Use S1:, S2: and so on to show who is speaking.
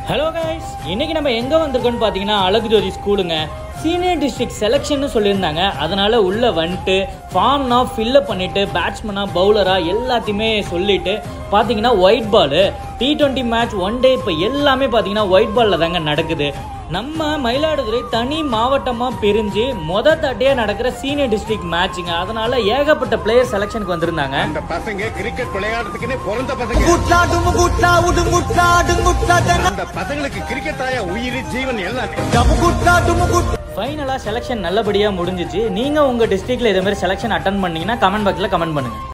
S1: hello guys இன்னைக்கு நம்ம எங்க வந்திருக்கோம்னு பார்த்தீங்கன்னா அழகு ஜோதி ஸ்கூலுங்க சீனியர் டிஸ்ட்ரிக்ட் செலெக்ஷன் சொல்லியிருந்தாங்க அதனால உள்ள வந்துட்டு ஃபார்ம்னா ஃபில்லப் பண்ணிட்டு பேட்ஸ்மனா பவுலரா எல்லாத்தையுமே சொல்லிட்டு பார்த்தீங்கன்னா white ball T twenty match one day இப்போ எல்லாமே பார்த்தீங்கன்னா ஒயிட் பாலில் தாங்க நடக்குது நம்ம மயிலாடுதுறை தனி மாவட்டமாக பிரிஞ்சு மொத தட்டையாக நடக்கிற சீனியர் டிஸ்ட்ரிக்ட் மேட்சுங்க அதனால ஏகப்பட்ட பிளேயர் செலெக்ஷனுக்கு வந்திருந்தாங்க
S2: அந்த பசங்க கிரிக்கெட் விளையாடுறதுக்குன்னே பிறந்த பசங்க
S3: குட்லா டுமுகுட்லா உடுங்குட்லா டுங்குட்லா தன
S2: அந்த பசங்களுக்கு கிரிக்கெட் தாயா உயிர் ஜீவன் எல்லாமே
S3: டமுகுட்லா டுமுகுட்
S1: ஃபைனலாக செலெக்ஷன் நல்லபடியாக முடிஞ்சிச்சு நீங்கள் உங்கள் டிஸ்ட்ரிக்டில் இதே மாதிரி செலெக்ஷன் அட்டன் பண்ணீங்கன்னா கமெண்ட் பாக்ஸில் கமெண்ட் பண்ணுங்கள்